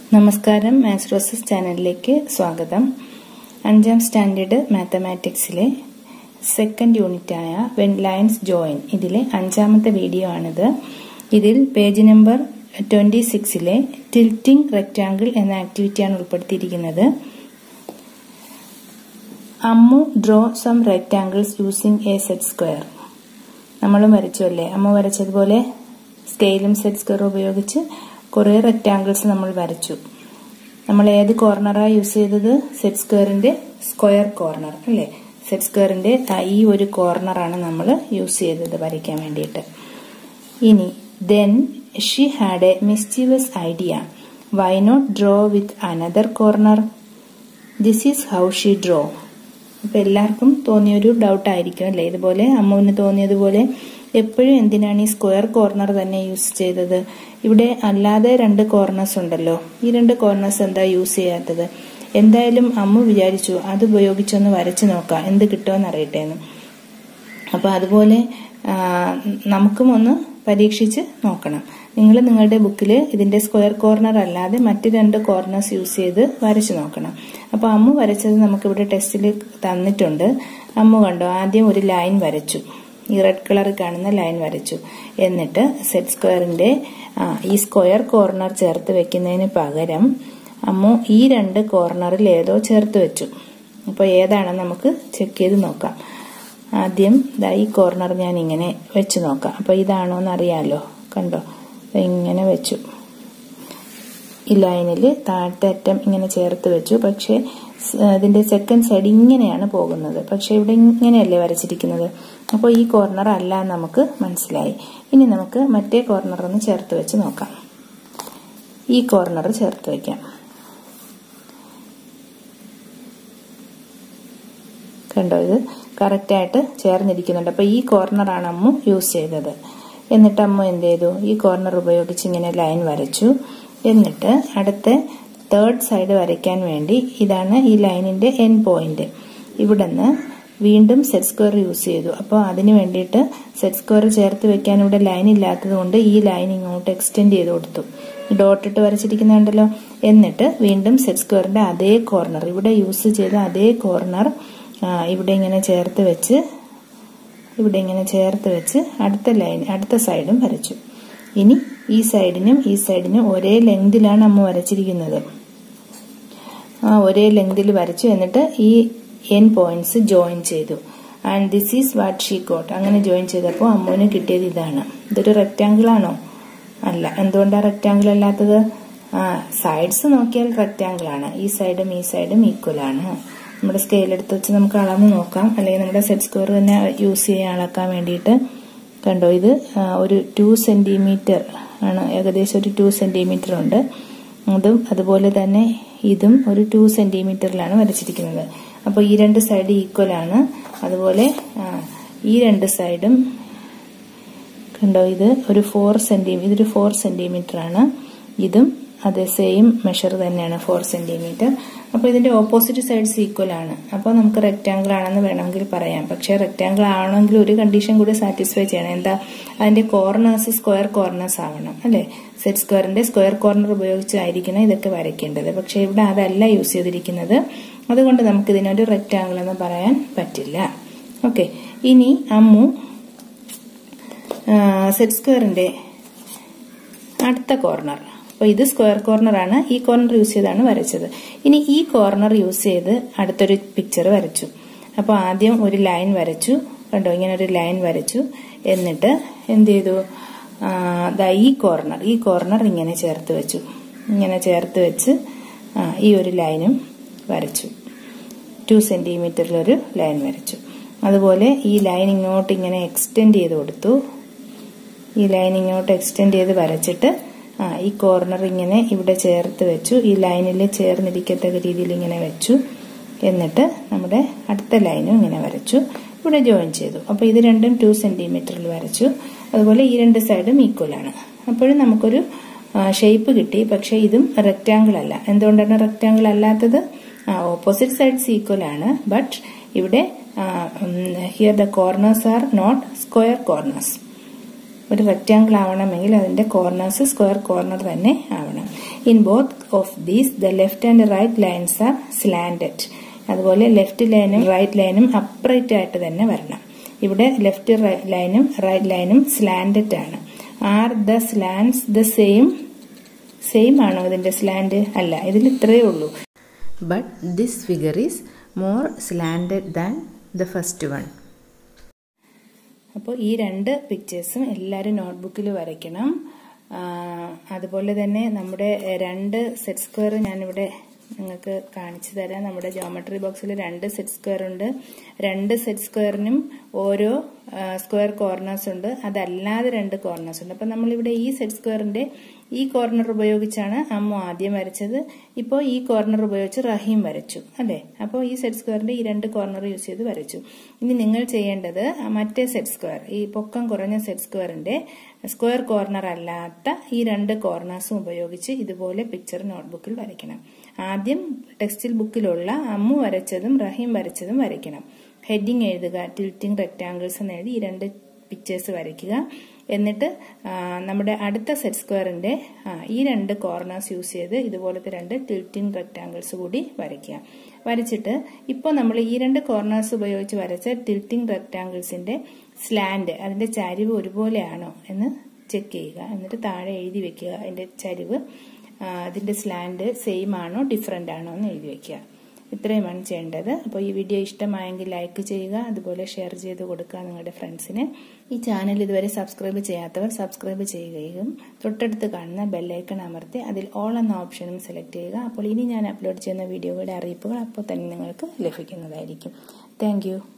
നമസ്കാരം maths roses ചാനലിലേക്ക് സ്വാഗതം അഞ്ചാം സ്റ്റാൻഡേർഡ് മാത്തമാറ്റിക്സിലെ സെക്കൻഡ് യൂണിറ്റായ വെൻ ലൈൻസ് ജോയിൻ ഇതിലെ അഞ്ചാമത്തെ വീഡിയോ ആണിത് ഇതിൽ പേജ് നമ്പർ ട്വന്റി സിക്സിലെ ടിൽറ്റിംഗ് റെക്റ്റാങ്കിൾ എന്ന ആക്ടിവിറ്റിയാണ് ഉൾപ്പെടുത്തിയിരിക്കുന്നത് Ammu draw some rectangles using a set square നമ്മളും വരച്ചു അല്ലേ അമ്മ വരച്ചതുപോലെ സ്കെയിലും സെറ്റ് സ്ക്വയർ ഉപയോഗിച്ച് കുറേ റെക്റ്റാങ്കിൾസ് നമ്മൾ വരച്ചു നമ്മൾ ഏത് കോർണറാണ് യൂസ് ചെയ്തത് സെറ്റ് സ്ക്വയറിന്റെ സ്ക്വയർ കോർണർ അല്ലേ സെറ്റ് സ്ക്വയറിന്റെ ഈ ഒരു കോർണറാണ് നമ്മൾ യൂസ് ചെയ്തത് വരയ്ക്കാൻ വേണ്ടിയിട്ട് ഇനി then she had a mischievous idea why not draw with another corner this is how she draw അപ്പൊ എല്ലാവർക്കും തോന്നിയൊരു ഡൗട്ട് ആയിരിക്കും അല്ലേ ഇതുപോലെ അമ്മുവിന് തോന്നിയതുപോലെ എപ്പോഴും എന്തിനാണ് ഈ സ്ക്വയർ കോർണർ തന്നെ യൂസ് ചെയ്തത് ഇവിടെ അല്ലാതെ രണ്ട് കോർണേഴ്സ് ഉണ്ടല്ലോ ഈ രണ്ട് കോർണേഴ്സ് എന്താ യൂസ് ചെയ്യാത്തത് എന്തായാലും അമ്മു വിചാരിച്ചു അത് ഉപയോഗിച്ചൊന്ന് വരച്ചു നോക്കാം എന്ത് കിട്ടുമെന്ന് അറിയട്ടെ എന്ന് അപ്പൊ അതുപോലെ നമുക്കും ഒന്ന് പരീക്ഷിച്ച് നോക്കണം നിങ്ങൾ നിങ്ങളുടെ ബുക്കിൽ ഇതിന്റെ സ്ക്വയർ കോർണർ അല്ലാതെ മറ്റ് രണ്ട് കോർണേഴ്സ് യൂസ് ചെയ്ത് വരച്ചു നോക്കണം അപ്പോൾ അമ്മു വരച്ചത് നമുക്കിവിടെ ടെസ്റ്റിൽ തന്നിട്ടുണ്ട് അമ്മു കണ്ടോ ആദ്യം ഒരു ലൈൻ വരച്ചു ഈ റെഡ് കളർ കാണുന്ന ലൈൻ വരച്ചു എന്നിട്ട് സെറ്റ് സ്ക്വയറിന്റെ ഈ സ്ക്വയർ കോർണർ ചേർത്ത് വെക്കുന്നതിന് പകരം അമ്മു ഈ രണ്ട് കോർണറിൽ ഏതോ ചേർത്ത് വെച്ചു അപ്പോൾ ഏതാണെന്ന് നമുക്ക് ചെക്ക് ചെയ്ത് നോക്കാം ആദ്യം ഈ കോർണർ ഞാൻ ഇങ്ങനെ വെച്ച് നോക്കാം അപ്പോൾ ഇതാണോ എന്ന് അറിയാമല്ലോ കണ്ടോ ഇങ്ങനെ വെച്ചു ഈ ലൈനിൽ താഴത്തെ അറ്റം ഇങ്ങനെ ചേർത്ത് വെച്ചു പക്ഷേ ഇതിന്റെ സെക്കൻഡ് സൈഡ് ഇങ്ങനെയാണ് പോകുന്നത് പക്ഷെ ഇവിടെ ഇങ്ങനെയല്ലേ വരച്ചിരിക്കുന്നത് അപ്പോൾ ഈ കോർണർ അല്ല നമുക്ക് മനസ്സിലായി ഇനി നമുക്ക് മറ്റേ കോർണർ ഒന്ന് ചേർത്ത് വെച്ച് നോക്കാം ഈ കോർണർ ചേർത്ത് വെക്കാം കണ്ടോ ഇത് കറക്റ്റായിട്ട് ചേർന്നിരിക്കുന്നുണ്ട് അപ്പോൾ ഈ കോർണറാണ് അമ്മു യൂസ് ചെയ്തത് എന്നിട്ട് അമ്മ എന്ത് ചെയ്തു ഈ കോർണർ ഉപയോഗിച്ച് ഇങ്ങനെ ലൈൻ വരച്ചു എന്നിട്ട് അടുത്ത തേർഡ് സൈഡ് വരയ്ക്കാൻ വേണ്ടി ഇതാണ് ഈ ലൈനിന്റെ എൻ പോയിന്റ് ഇവിടെ നിന്ന് വീണ്ടും സെറ്റ് സ്ക്വയർ യൂസ് ചെയ്തു അപ്പോൾ അതിന് വേണ്ടിയിട്ട് സെറ്റ് സ്ക്വയർ ചേർത്ത് വെക്കാൻ ഇവിടെ ലൈൻ ഇല്ലാത്തത് കൊണ്ട് ഈ ലൈൻ ഇങ്ങോട്ട് എക്സ്റ്റെൻഡ് ചെയ്ത് കൊടുത്തു ഡോട്ട് ഇട്ട് വരച്ചിരിക്കുന്നുണ്ടല്ലോ എന്നിട്ട് വീണ്ടും സെറ്റ് സ്ക്വയറിന്റെ അതേ കോർണർ ഇവിടെ യൂസ് ചെയ്ത അതേ കോർണർ ഇവിടെ ഇങ്ങനെ ചേർത്ത് വെച്ച് ഇവിടെ ഇങ്ങനെ ചേർത്ത് വെച്ച് അടുത്ത ലൈൻ അടുത്ത സൈഡും വരച്ചു ഇനി ഈ സൈഡിനും ഈ സൈഡിനും ഒരേ ലെങ്തിലാണ് അമ്മ വരച്ചിരിക്കുന്നത് ആ ഒരേ ലെങ്തിൽ വരച്ചു എന്നിട്ട് ഈ എൻ പോയിന്റ്സ് ജോയിൻ ചെയ്തു and this is what she got അങ്ങനെ ജോയിൻ ചെയ്തപ്പോൾ അമ്മുവിന് കിട്ടിയത് ഇതാണ് ഇതൊരു റെക്റ്റാങ്കിൾ ആണോ അല്ല എന്തുകൊണ്ടാണ് റെക്റ്റാങ്കിൾ അല്ലാത്തത് ആ സൈഡ്സ് നോക്കിയാൽ റെക്റ്റാങ്കിൾ ആണ് ഈ സൈഡും ഈ സൈഡും ഈക്വൽ ആണ് നമ്മുടെ സ്കെയിൽ എടുത്ത് വെച്ച് നമുക്ക് അളന്ന് നോക്കാം അല്ലെങ്കിൽ നമ്മുടെ സെറ്റ് സ്ക്വയർ തന്നെ യൂസ് ചെയ്യാൻ അളക്കാൻ വേണ്ടിയിട്ട് കണ്ടോ ഇത് ഒരു ടു സെന്റിമീറ്റർ ആണ് ഏകദേശം ഒരു ടു സെന്റിമീറ്റർ ഉണ്ട് അതും അതുപോലെ തന്നെ ഇതും ഒരു ടു സെന്റിമീറ്ററിലാണ് വരച്ചിരിക്കുന്നത് അപ്പോൾ ഈ രണ്ട് സൈഡ് ഈക്വൽ ആണ് അതുപോലെ ഈ രണ്ട് സൈഡും കണ്ടോ ഇത് ഒരു ഫോർ സെന്റിമീറ്റർ ഇതൊരു ഫോർ സെന്റിമീറ്റർ ആണ് ഇതും അതേ സെയിം മെഷർ തന്നെയാണ് ഫോർ സെന്റിമീറ്റർ അപ്പോൾ ഇതിന്റെ ഓപ്പോസിറ്റ് സൈഡ്സ് ഈക്വൽ ആണ് അപ്പോൾ നമുക്ക് റെക്റ്റാങ്കിൾ ആണെന്ന് വേണമെങ്കിൽ പറയാം പക്ഷേ റെക്റ്റാങ്കിൾ ആവണമെങ്കിൽ ഒരു കണ്ടീഷൻ കൂടി സാറ്റിസ്ഫൈ ചെയ്യണം എന്താ അതിന്റെ കോർണേഴ്സ് സ്ക്വയർ കോർണേഴ്സ് ആവണം അല്ലെ സെറ്റ് സ്ക്വയറിന്റെ സ്ക്വയർ കോർണർ ഉപയോഗിച്ചായിരിക്കണം ഇതൊക്കെ വരയ്ക്കേണ്ടത് പക്ഷേ ഇവിടെ അതല്ല യൂസ് ചെയ്തിരിക്കുന്നത് അതുകൊണ്ട് നമുക്ക് ഇതിനൊരു റെക്റ്റാങ്കിൾ എന്ന് പറയാൻ പറ്റില്ല ഓക്കെ ഇനി അമ്മു സെറ്റ് സ്ക്വയറിന്റെ അടുത്ത കോർണർ അപ്പോൾ ഇത് സ്ക്വയർ കോർണർ ആണ് ഈ കോർണർ യൂസ് ചെയ്താണ് വരച്ചത് ഇനി ഈ കോർണർ യൂസ് ചെയ്ത് അടുത്തൊരു പിക്ചർ വരച്ചു അപ്പോൾ ആദ്യം ഒരു ലൈൻ വരച്ചു കണ്ടോ ഇങ്ങനെ ഒരു ലൈൻ വരച്ചു എന്നിട്ട് എന്ത് ചെയ്തു ഈ കോർണർ ഈ കോർണർ ഇങ്ങനെ ചേർത്ത് വെച്ചു ഇങ്ങനെ ചേർത്ത് വെച്ച് ഈ ഒരു ലൈനും വരച്ചു ടു സെന്റിമീറ്ററിലൊരു ലൈൻ വരച്ചു അതുപോലെ ഈ ലൈൻ ഇങ്ങോട്ട് ഇങ്ങനെ എക്സ്റ്റെൻഡ് ചെയ്ത് കൊടുത്തു ഈ ലൈൻ ഇങ്ങോട്ട് എക്സ്റ്റെൻഡ് ചെയ്ത് വരച്ചിട്ട് ആ ഈ കോർണർ ഇങ്ങനെ ഇവിടെ ചേർത്ത് വെച്ചു ഈ ലൈനിൽ ചേർന്നിരിക്കത്തക്ക രീതിയിൽ ഇങ്ങനെ വെച്ചു എന്നിട്ട് നമ്മുടെ അടുത്ത ലൈനും ഇങ്ങനെ വരച്ചു ഇവിടെ ജോയിൻ ചെയ്തു അപ്പോൾ ഇത് രണ്ടും ടു സെന്റിമീറ്ററിൽ വരച്ചു അതുപോലെ ഈ രണ്ട് സൈഡും ഈക്വൽ ആണ് അപ്പോഴും നമുക്കൊരു ഷേപ്പ് കിട്ടി പക്ഷെ ഇതും റെക്റ്റാങ്കിൾ അല്ല എന്തുകൊണ്ടാണ് റെക്റ്റാങ്കിൾ അല്ലാത്തത് ഓപ്പോസിറ്റ് സൈഡ്സ് ഈക്വൽ ആണ് ബട്ട് ഇവിടെ here the corners are not square corners ഒരു റെക്റ്റാങ്കിൾ ആവണമെങ്കിൽ അതിന്റെ കോർണേഴ്സ് സ്ക്വയർ കോർണർ തന്നെ ആവണം in both of these the left and right lines are slanted അതുപോലെ ലെഫ്റ്റ് ലൈനും റൈറ്റ് ലൈനും അപ്രൈറ്റ് ആയിട്ട് തന്നെ വരണം ഇവിടെ ലെഫ്റ്റ് ലൈനും റൈറ്റ് ലൈനും സ്ലാൻഡഡ് ആണ് are the slants the same same ആണോ ഇതിന്റെ സ്ലാൻഡ് അല്ല ഇതിൽ ഇത്രയേ ഉള്ളൂ but this figure is more slanted than the first one. അപ്പോൾ ഈ രണ്ട് പിക്ചേഴ്സും എല്ലാവരും നോട്ട്ബുക്കിൽ വരയ്ക്കണം അതുപോലെ തന്നെ നമ്മുടെ രണ്ട് സെറ്റ് സ്ക്വയർ ഞാനിവിടെ നിങ്ങൾക്ക് കാണിച്ചു തരാം നമ്മുടെ ജോമെട്രി ബോക്സിൽ രണ്ട് സെറ്റ് സ്ക്വയർ ഉണ്ട് രണ്ട് സെറ്റ് സ്ക്വയറിനും ഓരോ സ്ക്വയർ കോർണേഴ്സ് ഉണ്ട് അതല്ലാതെ രണ്ട് കോർണേഴ്സ് ഉണ്ട് അപ്പം നമ്മളിവിടെ ഈ സെറ്റ് സ്ക്വയറിന്റെ ഈ കോർണർ ഉപയോഗിച്ചാണ് അമ്മു ആദ്യം വരച്ചത് ഇപ്പോൾ ഈ കോർണർ ഉപയോഗിച്ച് റഹീം വരച്ചു അല്ലേ അപ്പോൾ ഈ സെറ്റ് സ്ക്വയറിന്റെ ഈ രണ്ട് കോർണർ യൂസ് ചെയ്ത് വരച്ചു ഇനി നിങ്ങൾ ചെയ്യേണ്ടത് മറ്റേ സെറ്റ് സ്ക്വയർ ഈ പൊക്കം കുറഞ്ഞ സെറ്റ് സ്ക്വയറിന്റെ സ്ക്വയർ കോർണർ അല്ലാത്ത ഈ രണ്ട് കോർണേഴ്സും ഉപയോഗിച്ച് ഇതുപോലെ പിക്ചർ നോട്ട്ബുക്കിൽ വരയ്ക്കണം ആദ്യം ടെക്സ്റ്റിൽ ബുക്കിലുള്ള അമ്മു വരച്ചതും റഹീം വരച്ചതും വരയ്ക്കണം ഹെഡിങ് എഴുതുക ടിൽറ്റിംഗ് റെക്ടാങ്കിൾസ് എന്ന് എഴുതി ഈ രണ്ട് പിക്ചേഴ്സ് വരയ്ക്കുക എന്നിട്ട് നമ്മുടെ അടുത്ത സെറ്റ് സ്ക്വയറിന്റെ ഈ രണ്ട് കോർണേഴ്സ് യൂസ് ചെയ്ത് ഇതുപോലത്തെ രണ്ട് ടിൽറ്റിംഗ് റെക്ടാങ്കിൾസ് കൂടി വരയ്ക്കുക വരച്ചിട്ട് ഇപ്പോൾ നമ്മൾ ഈ രണ്ട് കോർണേഴ്സ് ഉപയോഗിച്ച് വരച്ച ടിൽറ്റിംഗ് റെക്ടാങ്കിൾസിന്റെ സ്ലാൻഡ് അതിന്റെ ചരിവ് ഒരുപോലെയാണോ എന്ന് ചെക്ക് ചെയ്യുക എന്നിട്ട് താഴെ എഴുതി വെക്കുക അതിന്റെ ചരിവ് അതിന്റെ സ്ലാൻഡ് സെയിം ആണോ ഡിഫറെന്റ് ആണോ എന്ന് എഴുതി വെക്കുക ഇത്രയുമാണ് ചെയ്യേണ്ടത് അപ്പോൾ ഈ വീഡിയോ ഇഷ്ടമായെങ്കിൽ ലൈക്ക് ചെയ്യുക അതുപോലെ ഷെയർ ചെയ്ത് കൊടുക്കുക നിങ്ങളുടെ ഫ്രണ്ട്സിന് ഈ ചാനൽ ഇതുവരെ സബ്സ്ക്രൈബ് ചെയ്യാത്തവർ സബ്സ്ക്രൈബ് ചെയ്യുകയും തൊട്ടടുത്ത് കാണുന്ന ബെല്ലൈക്കൺ അമർത്തി അതിൽ ഓൾ എന്ന ഓപ്ഷനും സെലക്ട് ചെയ്യുക അപ്പോൾ ഇനി ഞാൻ അപ്ലോഡ് ചെയ്യുന്ന വീഡിയോയുടെ അറിയിപ്പുകൾ അപ്പോൾ തന്നെ നിങ്ങൾക്ക് ലഭിക്കുന്നതായിരിക്കും താങ്ക്